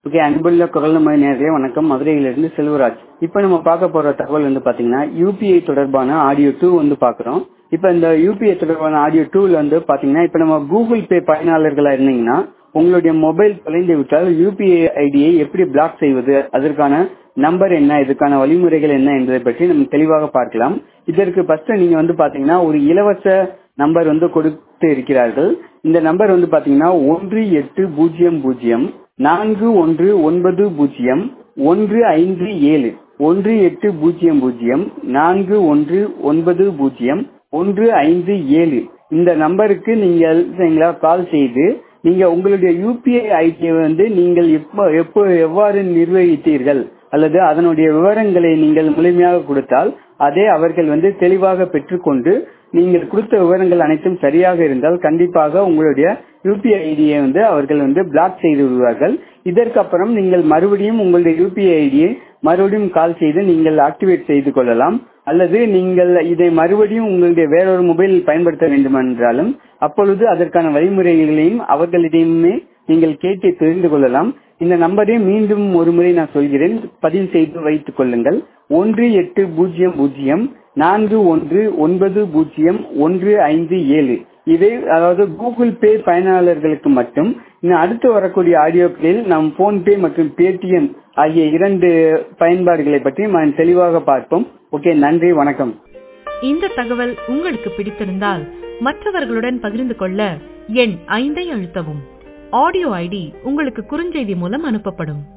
okay அன்புள்ள குரல் மொழி நேர்களே வணக்கம் மதுரையிலிருந்து செல்வராஜ் இப்போ நம்ம பார்க்க போற தகவல் வந்து பாத்தீங்கன்னா யூபிஐ தொடர்பான ஆடியோ டூ வந்து பாக்குறோம் இப்போ இந்த யூபிஐ தொடர்பான ஆடியோ டூல வந்து பாத்தீங்கன்னா இப்போ நம்ம கூகுள் பே பயனாளர்களா இருந்தீங்கன்னா உங்களுடைய மொபைல் தொலைந்து விட்டால் யூபிஐ ஐடியை எப்படி பிளாக் செய்வது அதற்கான நம்பர் என்ன இதுக்கான வழிமுறைகள் என்ன என்பதை பற்றி நம்ம தெளிவாக பார்க்கலாம் இதற்கு ஃபர்ஸ்ட் நீங்க வந்து பாத்தீங்கன்னா ஒரு இலவச நம்பர் வந்து கொடுத்து இருக்கிறார்கள் இந்த நம்பர் வந்து பாத்தீங்கன்னா ஒன்று எட்டு பூஜ்ஜியம் பூஜ்ஜியம் நான்கு ஒன்று ஒன்பது பூஜ்ஜியம் ஒன்று ஐந்து ஏழு ஒன்று எட்டு பூஜ்ஜியம் பூஜ்ஜியம் நான்கு ஒன்று ஒன்பது பூஜ்ஜியம் ஒன்று ஐந்து ஏழு இந்த நம்பருக்கு நீங்கள் சரிங்களா கால் செய்து நீங்க உங்களுடைய யூபிஐ ஐடியை வந்து நீங்கள் எப்போ எப்போ எவ்வாறு நிர்வகித்தீர்கள் அல்லது அதனுடைய விவரங்களை நீங்கள் முழுமையாக கொடுத்தால் அதை அவர்கள் வந்து தெளிவாக பெற்றுக்கொண்டு நீங்கள் கொடுத்த விவரங்கள் அனைத்தும் சரியாக இருந்தால் கண்டிப்பாக உங்களுடைய யூபிஐ ஐடியை வந்து அவர்கள் வந்து பிளாக் செய்து விடுவார்கள் இதற்கப்புறம் நீங்கள் மறுபடியும் உங்களுடைய யூபிஐ ஐடியை மறுபடியும் கால் செய்து நீங்கள் ஆக்டிவேட் செய்து கொள்ளலாம் அல்லது நீங்கள் இதை மறுபடியும் உங்களுடைய வேறொரு மொபைலில் பயன்படுத்த வேண்டுமென்றாலும் அப்பொழுது அதற்கான வழிமுறைகளையும் அவர்களிடமே நீங்கள் கேட்டு தெரிந்து கொள்ளலாம் இந்த நம்பரை மீண்டும் ஒரு முறை நான் சொல்கிறேன் பதிவு செய்து வைத்துக் கொள்ளுங்கள் ஒன்று எட்டு பூஜ்ஜியம் பூஜ்ஜியம் நான்கு ஒன்று ஒன்பது பூஜ்ஜியம் ஒன்று ஐந்து ஏழு இதை அதாவது கூகுள் பே பயனாளர்களுக்கு மட்டும் இன்னும் அடுத்து வரக்கூடிய ஆடியோக்களில் நாம் போன்பே மற்றும் பேடிஎம் ஆகிய இரண்டு பயன்பாடுகளை பற்றி நாம் தெளிவாக பார்ப்போம் ஓகே நன்றி வணக்கம் இந்த தகவல் உங்களுக்கு பிடித்திருந்தால் மற்றவர்களுடன் பகிர்ந்து கொள்ள எண் ஐந்தை அழுத்தவும் ஆடியோ ஐடி உங்களுக்கு குறுஞ்செய்தி மூலம் அனுப்பப்படும்